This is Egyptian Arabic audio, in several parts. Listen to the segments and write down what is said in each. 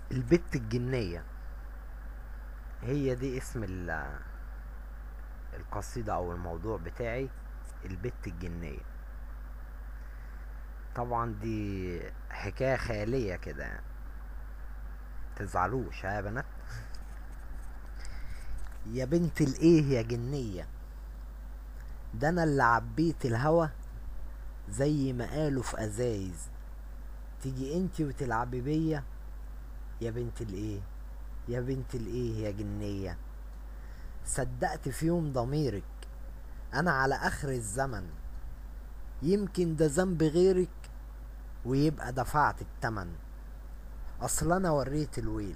البت الجنية هي دي اسم القصيدة او الموضوع بتاعي البت الجنية طبعا دي حكاية خيالية كده يعني تزعلوش ها يا بنات يا بنت الايه يا جنية ده انا اللي عبيت الهوا زي ما قالوا في ازايز تيجي انتي وتلعبي بيا يا بنت الايه يا بنت الايه يا جنية صدقت في يوم ضميرك انا على اخر الزمن يمكن ده ذنب غيرك ويبقى دفعت التمن اصل انا وريت الويل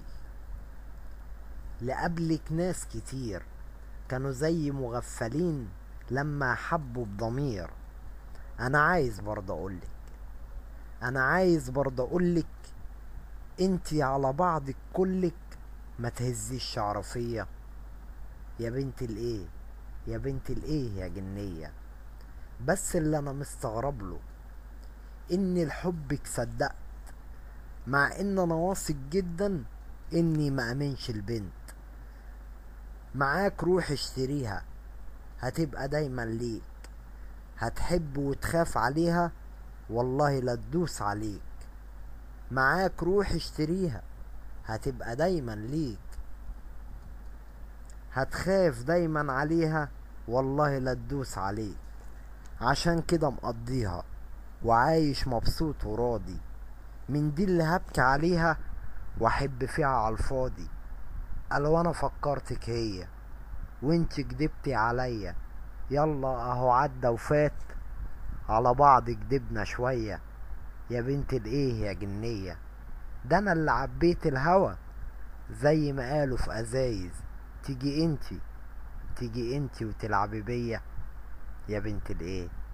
لقبلك ناس كتير كانوا زي مغفلين لما حبوا بضمير انا عايز برضه اقولك انا عايز برضه اقولك انتي على بعضك كلك ما تهزيش شعرفية يا بنت الايه يا بنت الايه يا جنية بس اللي انا مستغرب له اني لحبك صدقت مع ان انا واثق جدا اني ما امنش البنت معاك روح اشتريها هتبقى دايما ليك هتحب وتخاف عليها والله لا تدوس عليك معاك روح اشتريها هتبقى دايما ليك هتخاف دايما عليها والله لا تدوس عليك عشان كده مقضيها وعايش مبسوط وراضي من دي اللي هبكي عليها واحب فيها على الفاضي قال وانا فكرتك هي وانت كدبتي عليا يلا اهو عدى وفات على بعض كدبنا شوية يا بنت الايه يا جنية ده انا اللي عبيت الهوا زي ما قالوا في ازايز تيجي انتي تيجي انتي وتلعبي بيا يا بنت الايه